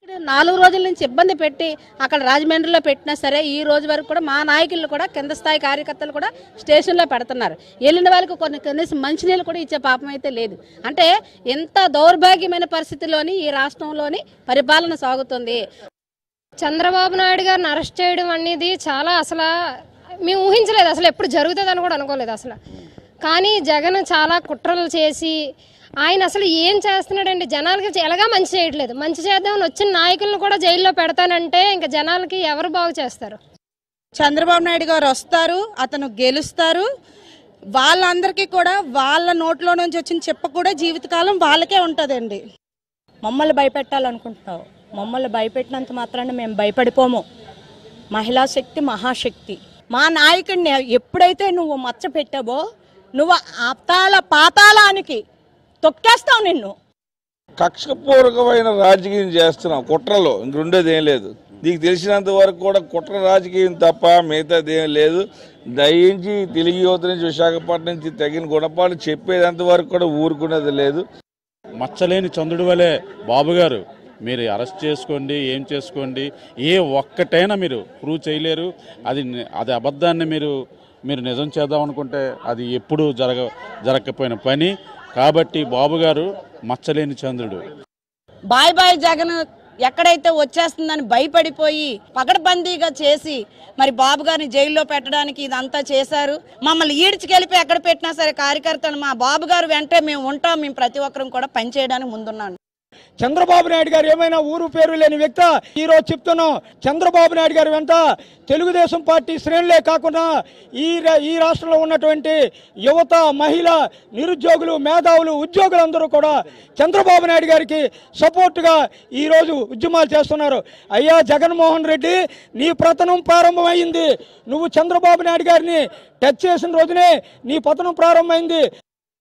నాలుగు రోజుల నుంచి ఇబ్బంది పెట్టి అక్కడ రాజమండ్రిలో పెట్టినా సరే ఈ రోజు వరకు కూడా మా నాయకులు కూడా కింద స్థాయి కార్యకర్తలు కూడా స్టేషన్లో పెడుతున్నారు వెళ్ళిన వాళ్ళకి కొన్ని కనీసం మంచినీళ్ళు కూడా ఇచ్చే పాపం అయితే లేదు అంటే ఎంత దౌర్భాగ్యమైన పరిస్థితిలోని ఈ రాష్ట్రంలోని పరిపాలన సాగుతుంది చంద్రబాబు నాయుడు గారిని అరెస్ట్ చేయడం అనేది చాలా అసలు మేము ఊహించలేదు అసలు ఎప్పుడు జరుగుతుందని కూడా అనుకోలేదు అసలు కానీ జగన్ చాలా కుట్రలు చేసి ఆయన అసలు ఏం చేస్తున్నాడండి జనాలకి ఎలాగా మంచి చేయట్లేదు మంచి చేద్దామని వచ్చిన నాయకులను కూడా జైల్లో పెడతానంటే ఇంకా జనాలకి ఎవరు బాగు చేస్తారు చంద్రబాబు నాయుడు గారు వస్తారు అతను గెలుస్తారు వాళ్ళందరికీ కూడా వాళ్ళ నోట్లో నుంచి వచ్చిన చెప్ప కూడా జీవితకాలం వాళ్ళకే ఉంటుందండి మమ్మల్ని భయపెట్టాలనుకుంటున్నావు మమ్మల్ని భయపెట్టినంత మాత్రాన మేము భయపడిపోము మహిళా శక్తి మహాశక్తి మా నాయకుడిని ఎప్పుడైతే నువ్వు మచ్చ పెట్టావో నువ్వు అప్తాల పాతాళానికి తొక్కేస్తావు నిన్ను కక్షపూర్వకమైన రాజకీయం చేస్తున్నాం కుట్రలో ఇంకొండేది ఏం లేదు నీకు తెలిసినంత వరకు కూడా కుట్ర రాజకీయం తప్ప మిగతాది ఏం లేదు దయించి తెలుగు యువత నుంచి విశాఖపట్నం నుంచి తగిన గుణపాలు చెప్పేదంత వరకు కూడా ఊరుకునేది లేదు మచ్చలేని చంద్రుడి వలె బాబు గారు మీరు అరెస్ట్ చేసుకోండి ఏం చేసుకోండి ఏ ఒక్కటైనా మీరు ప్రూవ్ చేయలేరు అది ని- అది అబద్ధాన్ని మీరు మీరు నిజం చేద్దాం అనుకుంటే అది ఎప్పుడూ జరగ జరగకపోయిన పని కాబట్టి బాబు గారు మచ్చలేని చంద్రుడు బాయ్ బాయ్ జగన్ ఎక్కడైతే వచ్చేస్తుందని భయపడిపోయి పగడబందీగా చేసి మరి బాబు గారిని జైల్లో పెట్టడానికి ఇదంతా చేశారు మమ్మల్ని ఈడ్చుకెళ్ళిపోయి ఎక్కడ పెట్టినా సరే కార్యకర్తలు మా బాబు గారు వెంటే మేము ఉంటాం మేము ప్రతి ఒక్కరం కూడా పనిచేయడానికి ముందున్నాను చంద్రబాబు నాయుడు గారు ఏమైనా ఊరు పేరు లేని వ్యక్తి ఈ రోజు చెప్తున్నాం చంద్రబాబు నాయుడు గారు వెంట తెలుగుదేశం పార్టీ శ్రేణులే కాకుండా ఈ రా- ఈ రాష్ట్రంలో ఉన్నటువంటి యువత మహిళ నిరుద్యోగులు మేధావులు ఉద్యోగులందరూ కూడా చంద్రబాబు నాయుడు గారికి సపోర్టుగా ఈ రోజు ఉద్యమాలు చేస్తున్నారు అయ్యా జగన్మోహన్ రెడ్డి నీ ప్రతనం ప్రారంభమైంది నువ్వు చంద్రబాబు నాయుడు గారిని టచ్ చేసిన రోజునే నీ పతనం ప్రారంభమైంది